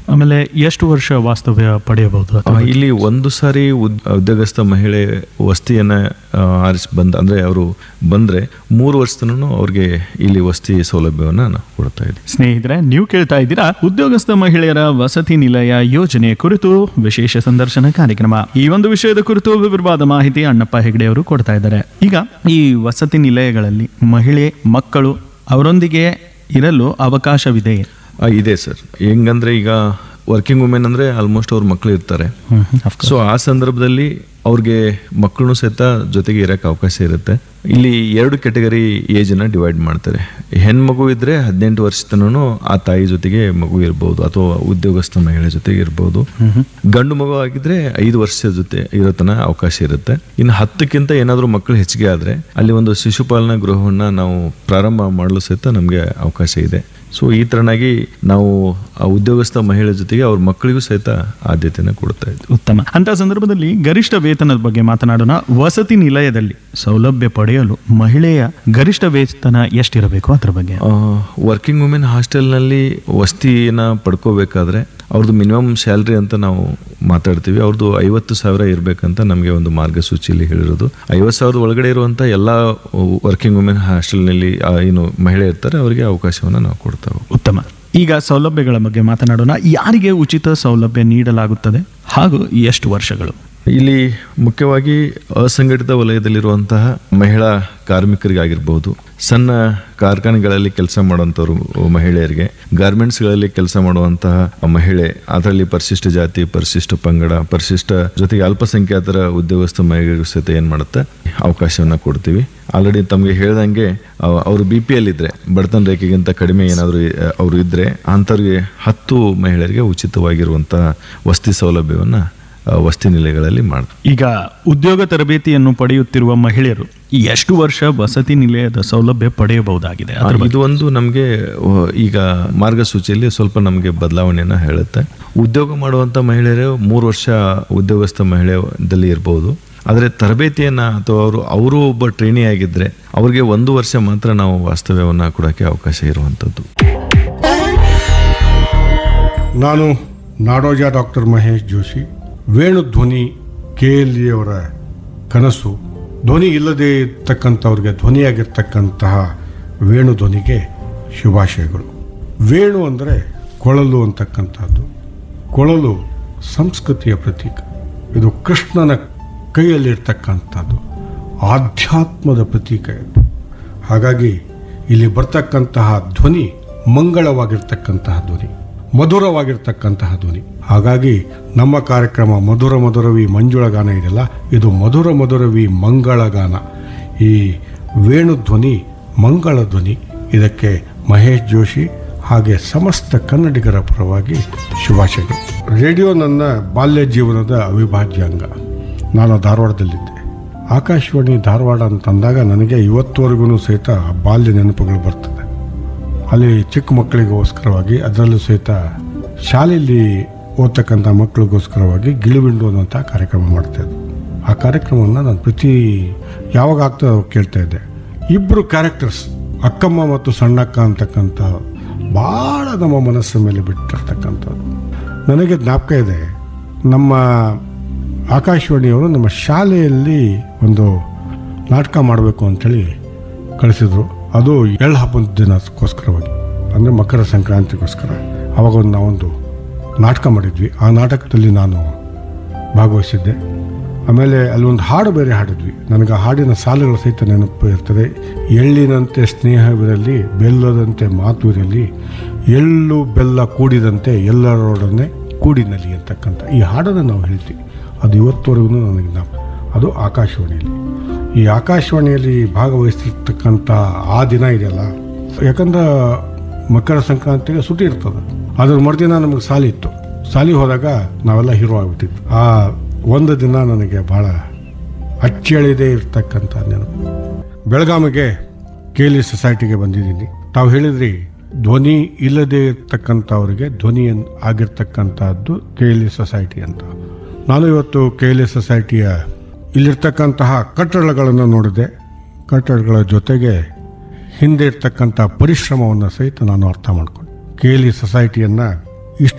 ಆಮೇಲೆ ಎಷ್ಟು ವರ್ಷ ವಾಸ್ತವ್ಯ ಪಡೆಯಬಹುದು ಆ, ಇಲ್ಲಿ ಒಂದು ಸಾರಿ ಉದ್- ಉದ್ಯೋಗಸ್ಥ ಮಹಿಳೆ ವಸ್ತಿಯನ್ನ ಆ, ಆರಿಸಿ ಬಂದ ಅಂದ್ರೆ ಅವರು ಬಂದ್ರೆ ಮೂರು ವರ್ಷದನೂ ಅವ್ರಿಗೆ ಇಲ್ಲಿ ವಸ್ತಿ ಸೌಲಭ್ಯವನ್ನ ನಾವು ಕೊಡ್ತಾ ಇದ್ದೀವಿ ಸ್ನೇಹಿತರೆ ನೀವು ಕೇಳ್ತಾ ಇದ್ದೀರಾ ಉದ್ಯೋಗಸ್ಥ ಮಹಿಳೆಯರ ವಸತಿ ನಿಲಯ ಯೋಜನೆ ಕುರಿತು ವಿಶೇಷ ಸಂದರ್ಶನ ಕಾರ್ಯಕ್ರಮ ಈ ಒಂದು ವಿಷಯದ ಕುರಿತು ವಿವರವಾದ ಮಾಹಿತಿ ಅಣ್ಣಪ್ಪ ಹೆಗಡೆ ಅವರು ಕೊಡ್ತಾ ಇದ್ದಾರೆ ಈಗ ಈ ವಸತಿ ನಿಲಯಗಳಲ್ಲಿ ಮಹಿಳೆ ಮಕ್ಕಳು ಅವರೊಂದಿಗೆ ಇರಲು ಅವಕಾಶವಿದೆ ಆ, ಇದೆ ಸರ್ ಹೆಂಗಂದ್ರೆ ಈಗ ವರ್ಕಿಂಗ್ ವುಮೆನ್ ಅಂದ್ರೆ ಆಲ್ಮೋಸ್ಟ್ ಅವ್ರ ಮಕ್ಕಳು ಇರ್ತಾರೆ ಸೊ ಆ ಸಂದರ್ಭದಲ್ಲಿ ಅವ್ರಿಗೆ ಮಕ್ಕಳು ಸಹಿತ ಜೊತೆಗೆ ಇರಕ್ಕೆ ಅವಕಾಶ ಇರುತ್ತೆ ಇಲ್ಲಿ ಎರಡು ಕೆಟಗರಿ ಏಜನ್ನ ಡಿವೈಡ್ ಮಾಡ್ತಾರೆ ಹೆಣ್ಮಗು ಇದ್ರೆ ಹದಿನೆಂಟು ವರ್ಷ ತನೂ ಆ ತಾಯಿ ಜೊತೆಗೆ ಮಗು ಇರ್ಬೋದು ಅಥವಾ ಉದ್ಯೋಗಸ್ಥ ಮಹಿಳೆ ಜೊತೆಗೆ ಇರ್ಬೋದು ಗಂಡು ಮಗು ಆಗಿದ್ರೆ ಐದು ವರ್ಷದ ಜೊತೆ ಇರೋ ತನ ಅವಕಾಶ ಇರುತ್ತೆ ಇನ್ನು ಹತ್ತಕ್ಕಿಂತ ಏನಾದರೂ ಮಕ್ಕಳು ಹೆಚ್ಚಿಗೆ ಆದ್ರೆ ಅಲ್ಲಿ ಒಂದು ಶಿಶುಪಾಲನಾ ಗೃಹವನ್ನ ನಾವು ಪ್ರಾರಂಭ ಮಾಡಲು ಸಹಿತ ನಮಗೆ ಅವಕಾಶ ಇದೆ ಸೊ ಈ ತರನಾಗಿ ನಾವು ಆ ಉದ್ಯೋಗಸ್ಥ ಮಹಿಳೆ ಜೊತೆಗೆ ಅವ್ರ ಮಕ್ಕಳಿಗೂ ಸಹಿತ ಆದ್ಯತೆಯನ್ನು ಕೊಡ್ತಾ ಇದ್ವಿ ಉತ್ತಮ ಅಂತ ಸಂದರ್ಭದಲ್ಲಿ ಗರಿಷ್ಠ ವೇತನದ ಬಗ್ಗೆ ಮಾತನಾಡೋಣ ವಸತಿ ನಿಲಯದಲ್ಲಿ ಸೌಲಭ್ಯ ಪಡೆಯಲು ಮಹಿಳೆಯ ಗರಿಷ್ಠ ವೇತನ ಎಷ್ಟಿರಬೇಕು ಅದರ ಬಗ್ಗೆ ವರ್ಕಿಂಗ್ ವುಮೆನ್ ಹಾಸ್ಟೆಲ್ನಲ್ಲಿ ವಸ್ತಿನ ಪಡ್ಕೋಬೇಕಾದ್ರೆ ಅವ್ರದ್ದು ಮಿನಿಮಮ್ ಸ್ಯಾಲ್ರಿ ಅಂತ ನಾವು ಮಾತಾಡ್ತೀವಿ ಅವ್ರದ್ದು ಐವತ್ತು ಸಾವಿರ ಇರಬೇಕಂತ ನಮಗೆ ಒಂದು ಮಾರ್ಗಸೂಚಿಯಲ್ಲಿ ಹೇಳಿರೋದು ಐವತ್ತು ಸಾವಿರದ ಒಳಗಡೆ ಇರುವಂಥ ಎಲ್ಲ ವರ್ಕಿಂಗ್ ವುಮೆನ್ ಹಾಸ್ಟೆಲ್ನಲ್ಲಿ ಆ, ಏನು ಮಹಿಳೆ ಇರ್ತಾರೆ ಅವರಿಗೆ ಅವಕಾಶವನ್ನು ನಾವು ಕೊಡ್ತಾ ಹೋಗ್ತೀವಿ. ಉತ್ತಮ ಈಗ ಸೌಲಭ್ಯಗಳ ಬಗ್ಗೆ ಮಾತನಾಡೋಣ ಯಾರಿಗೆ ಉಚಿತ ಸೌಲಭ್ಯ ನೀಡಲಾಗುತ್ತದೆ ಹಾಗೂ ಎಷ್ಟು ವರ್ಷಗಳು ಇಲ್ಲಿ ಮುಖ್ಯವಾಗಿ ಅಸಂಘಟಿತ ವಲಯದಲ್ಲಿರುವಂತಹ ಮಹಿಳಾ ಕಾರ್ಮಿಕರಿಗಾಗಿರ್ಬೋದು ಸಣ್ಣ ಕಾರ್ಖಾನೆಗಳಲ್ಲಿ ಕೆಲಸ ಮಾಡುವಂಥವ್ರು ಮಹಿಳೆಯರಿಗೆ ಗಾರ್ಮೆಂಟ್ಸ್ಗಳಲ್ಲಿ ಕೆಲಸ ಮಾಡುವಂತಹ ಮಹಿಳೆ ಅದರಲ್ಲಿ ಪರಿಶಿಷ್ಟ ಜಾತಿ ಪರಿಶಿಷ್ಟ ಪಂಗಡ ಪರಿಶಿಷ್ಟ ಜೊತೆಗೆ ಅಲ್ಪಸಂಖ್ಯಾತರ ಉದ್ಯೋಗಸ್ಥ ಮಹಿಳೆಯರಿಗೂ ಸಹಿತ ಏನು ಮಾಡುತ್ತೆ ಅವಕಾಶವನ್ನು ಕೊಡ್ತೀವಿ ಆಲ್ರೆಡಿ ತಮಗೆ ಹೇಳ್ದಂಗೆ ಅವ್- ಅವರು ಬಿ ಪಿ ಎಲ್ ಇದ್ರೆ ಬಡತನ ರೇಖೆಗಿಂತ ಕಡಿಮೆ ಏನಾದರೂ ಅವರು ಇದ್ರೆ ಅಂಥವ್ರಿಗೆ ಹತ್ತು ಮಹಿಳೆಯರಿಗೆ ಉಚಿತವಾಗಿರುವಂತಹ ವಸತಿ ಸೌಲಭ್ಯವನ್ನು ಆ, ವಸತಿ ನಿಲಯಗಳಲ್ಲಿ ಮಾಡ್ತಾರೆ ಈಗ ಉದ್ಯೋಗ ತರಬೇತಿಯನ್ನು ಪಡೆಯುತ್ತಿರುವ ಮಹಿಳೆಯರು ಎಷ್ಟು ವರ್ಷ ವಸತಿ ನಿಲಯದ ಸೌಲಭ್ಯ ಪಡೆಯಬಹುದಾಗಿದೆ ಆ, ಇದು ಒಂದು ನಮಗೆ ಈಗ ಮಾರ್ಗಸೂಚಿಯಲ್ಲಿ ಸ್ವಲ್ಪ ನಮಗೆ ಬದಲಾವಣೆಯನ್ನು ಹೇಳುತ್ತೆ ಉದ್ಯೋಗ ಮಾಡುವಂಥ ಮಹಿಳೆಯರು ಮೂರು ವರ್ಷ ಉದ್ಯೋಗಸ್ಥ ಮಹಿಳೆಯಲ್ಲಿ ಇರ್ಬೋದು ಆದರೆ ತರಬೇತಿಯನ್ನು ಅಥವಾ ಅವರು ಅವರು ಒಬ್ಬ ಟ್ರೈನಿ ಆಗಿದ್ದರೆ ಅವ್ರಿಗೆ ಒಂದು ವರ್ಷ ಮಾತ್ರ ನಾವು ವಾಸ್ತವ್ಯವನ್ನು ಕೊಡೋಕ್ಕೆ ಅವಕಾಶ ಇರುವಂಥದ್ದು ನಾನು Nadoja doctor Mahesh Joshi Venu Dhwani K L ಅವರ ಕನಸು ಧ್ವನಿ ಇಲ್ಲದೆ ಇರ್ತಕ್ಕಂಥವ್ರಿಗೆ ಧ್ವನಿಯಾಗಿರ್ತಕ್ಕಂತಹ ವೇಣು ಧ್ವನಿಗೆ ಶುಭಾಶಯಗಳು ವೇಣು ಅಂದರೆ ಕೊಳಲು ಅಂತಕ್ಕಂಥದ್ದು ಕೊಳಲು ಸಂಸ್ಕೃತಿಯ ಪ್ರತೀಕ ಇದು ಕೃಷ್ಣನ ಕೈಯಲ್ಲಿರ್ತಕ್ಕಂಥದ್ದು ಆಧ್ಯಾತ್ಮದ ಪ್ರತೀಕ ಇದು ಹಾಗಾಗಿ ಇಲ್ಲಿ ಬರ್ತಕ್ಕಂತಹ ಧ್ವನಿ ಮಂಗಳವಾಗಿರ್ತಕ್ಕಂತಹ ಧ್ವನಿ ಮಧುರವಾಗಿರ್ತಕ್ಕಂತಹ ಧ್ವನಿ ಹಾಗಾಗಿ ನಮ್ಮ ಕಾರ್ಯಕ್ರಮ ಮಧುರ ಮಧುರವಿ ಮಂಜುಳ ಗಾನ ಇದೆಯಲ್ಲ ಇದು ಮಧುರ ಮಧುರವಿ ಮಂಗಳ ಗಾನ ಈ ವೇಣು ಧ್ವನಿ ಮಂಗಳ ಧ್ವನಿ ಇದಕ್ಕೆ ಮಹೇಶ್ ಜೋಶಿ ಹಾಗೆ ಸಮಸ್ತ ಕನ್ನಡಿಗರ ಪರವಾಗಿ ಶುಭಾಶಯಗಳು ರೇಡಿಯೋ ನನ್ನ ಬಾಲ್ಯ ಜೀವನದ ಅವಿಭಾಜ್ಯ ಅಂಗ ನಾನು ಧಾರವಾಡದಲ್ಲಿದ್ದೆ ಆಕಾಶವಾಣಿ ಧಾರವಾಡ ಅಂತಂದಾಗ ನನಗೆ ಇವತ್ತುವರೆಗೂ ಸಹಿತ ಆ ಬಾಲ್ಯ ನೆನಪುಗಳು ಬರ್ತದೆ ಅಲ್ಲಿ ಚಿಕ್ಕ ಮಕ್ಕಳಿಗೋಸ್ಕರವಾಗಿ ಅದರಲ್ಲೂ ಸಹಿತ ಶಾಲೆಯಲ್ಲಿ ಓದ್ತಕ್ಕಂಥ ಮಕ್ಕಳಿಗೋಸ್ಕರವಾಗಿ ಗಿಳಿಬಿಂಡು ಅನ್ನುವಂಥ ಕಾರ್ಯಕ್ರಮ ಮಾಡ್ತಾ ಇದ್ದರು ಆ ಕಾರ್ಯಕ್ರಮವನ್ನು ನಾನು ಪ್ರತಿ ಯಾವಾಗ ಆಗ್ತದೆ ಅವಾಗ ಕೇಳ್ತಾ ಇದ್ದೆ ಇಬ್ಬರು ಕ್ಯಾರೆಕ್ಟರ್ಸ್ ಅಕ್ಕಮ್ಮ ಮತ್ತು ಸಣ್ಣಕ್ಕ ಅಂತಕ್ಕಂಥ ಭಾಳ ನಮ್ಮ ಮನಸ್ಸಿನ ಮೇಲೆ ಬಿಟ್ಟಿರ್ತಕ್ಕಂಥದ್ದು ನನಗೆ ಜ್ಞಾಪಕ ಇದೆ ನಮ್ಮ ಆಕಾಶವಾಣಿಯವರು ನಮ್ಮ ಶಾಲೆಯಲ್ಲಿ ಒಂದು ನಾಟಕ ಮಾಡಬೇಕು ಅಂಥೇಳಿ ಕಳಿಸಿದ್ರು ಅದು ಎಳ್ಳು ಹಬ್ಬದ ದಿನಕ್ಕೋಸ್ಕರವಾಗಿ ಅಂದರೆ ಮಕರ ಸಂಕ್ರಾಂತಿಗೋಸ್ಕರ ಅವಾಗ ಒಂದು ನಾವೊಂದು ನಾಟಕ ಮಾಡಿದ್ವಿ ಆ ನಾಟಕದಲ್ಲಿ ನಾನು ಭಾಗವಹಿಸಿದ್ದೆ ಆಮೇಲೆ ಅಲ್ಲೊಂದು ಹಾಡು ಬೇರೆ ಹಾಡಿದ್ವಿ ನನಗೆ ಆ ಹಾಡಿನ ಸಾಲುಗಳು ಸಹಿತ ನೆನಪು ಇರ್ತದೆ ಎಳ್ಳಿನಂತೆ ಸ್ನೇಹವಿರಲಿ ಬೆಲ್ಲದಂತೆ ಮಾತು ಇರಲಿ ಎಳ್ಳು ಬೆಲ್ಲ ಕೂಡಿದಂತೆ ಎಲ್ಲರೊಡನೆ ಕೂಡಿನಲಿ ಅಂತಕ್ಕಂಥ ಈ ಹಾಡನ್ನು ನಾವು ಹೇಳ್ತೀವಿ ಅದು ಇವತ್ತವರೆಗೂ ನನಗೆ ಜ್ಞಾಪ ಅದು ಆಕಾಶವಾಣಿಯಲ್ಲಿ ಈ ಆಕಾಶವಾಣಿಯಲ್ಲಿ ಭಾಗವಹಿಸಿರ್ತಕ್ಕಂಥ ಆ ದಿನ ಇದೆಯಲ್ಲ ಯಾಕಂದ್ರೆ ಮಕರ ಸಂಕ್ರಾಂತಿಗೆ ಸುಟಿ ಇರ್ತದೆ ಅದ್ರ ಮರುದಿನ ನಮಗೆ ಸಾಲಿ ಇತ್ತು ಸಾಲಿ ಹೋದಾಗ ನಾವೆಲ್ಲ ಹೀರೋ ಆಗ್ಬಿಟ್ಟಿದ್ವಿ ಆ ಒಂದು ದಿನ ನನಗೆ ಭಾಳ ಅಚ್ಚಳಿದೇ ಇರ್ತಕ್ಕಂಥ ನೆನಪು ಬೆಳಗಾವಿಗೆ ಕೇಲಿ ಸೊಸೈಟಿಗೆ ಬಂದಿದ್ದೀನಿ ತಾವು ಹೇಳಿದ್ರಿ ಧ್ವನಿ ಇಲ್ಲದೆ ಇರ್ತಕ್ಕಂಥವ್ರಿಗೆ ಧ್ವನಿ ಎನ್- ಆಗಿರ್ತಕ್ಕಂಥದ್ದು ಕೇಲಿ ಸೊಸೈಟಿ ಅಂತ ನಾನು ಇವತ್ತು ಕೇಲಿ ಸೊಸೈಟಿಯ ಇಲ್ಲಿರ್ತಕ್ಕಂತಹ ಕಟ್ಟಡಗಳನ್ನು ನೋಡಿದೆ ಕಟ್ಟಡಗಳ ಜೊತೆಗೆ ಹಿಂದೆ ಇರ್ತಕ್ಕಂಥ ಪರಿಶ್ರಮವನ್ನು ಸಹಿತ ನಾನು ಅರ್ಥ ಮಾಡ್ಕೊಂಡೆ ಕೇಲಿ ಸೊಸೈಟಿಯನ್ನು